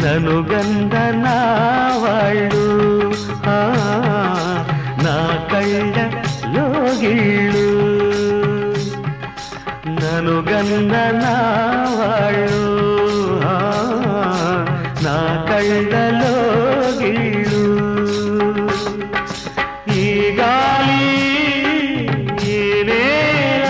నను గంద నా వాళ్ళు ఆ, నా కళ్ళ లోగిళ్ళు నను గంద నా వాళ్ళు ఆ, నా కళ్ళ లోగిళ్ళు ఈ గాలి ఈ నేల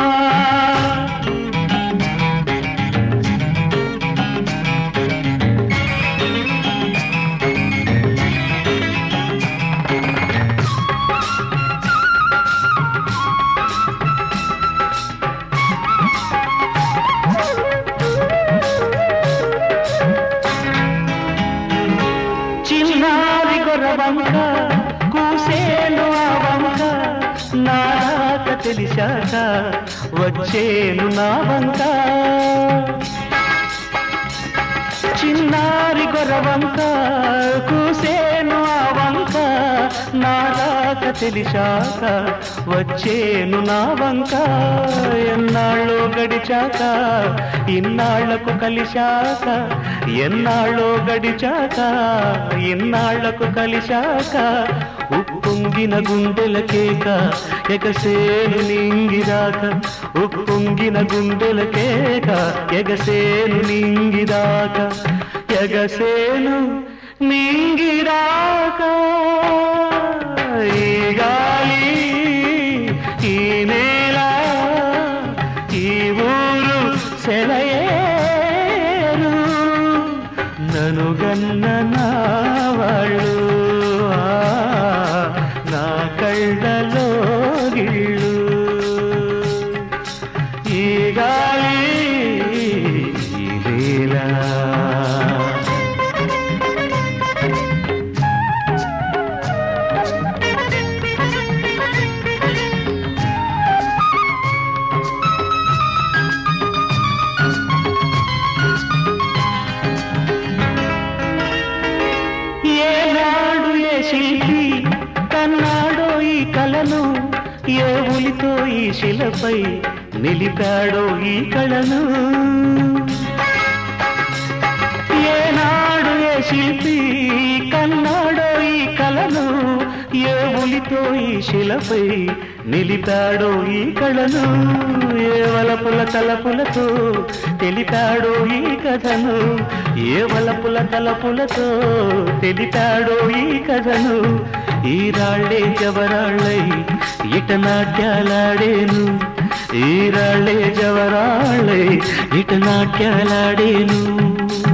చిన్నారి గొర్రవంక కూసేను ఆ వంక నారాక తెలిసాక వచ్చేను నా వంక చిన్నారి గొర్రవంక కూసేను ఆ వంక నారాక తెలిసాక వచ్చేను నా వంక ఎన్నాళ్ళు గడిచాక ఇన్నాళ్లకు కలిశాక ఎన్నాళ్ళో గడిచాక ఇన్నాళ్లకు కలిశాక ఉప్పొంగిన గుండెల కేక ఎగసేను నింగిరాక ఉప్పొంగిన గుండెల కేక ఎగసేను నింగిరాక ఎగసేను నింగిరాక ఈ గాలి ఈ నేల ఈ ఊరు సెలయేరు నను గన్న నా వాళ్ళు ఆ, నా కళ్ళలో గిళ్ళు ఈ గాలి ఈ నేల ఏనాడు ఏ శిల్పి కన్నాడో ఈ కలను ఏ ఉలితో ఈ శిలపై నిలిపాడో ఈ కళను ఏనాడు ఏ శిల్పి కన్నాడో ఈ కళను ఏ ఉలితో ఈ శిలపై నిలిపాడో ఈ కళను ఏ వలపుల తలపులతో తెలిపాడో ఈ కథను ఏ వలపుల తలపులతో తెలిపాడో ఈ కథను ఈ రాళ్ళే జవరాళ్ళై ఇట నాట్యాలాడేను ఈ రాళ్ళే జవరాళ్ళై ఇట నాట్యాలాడేను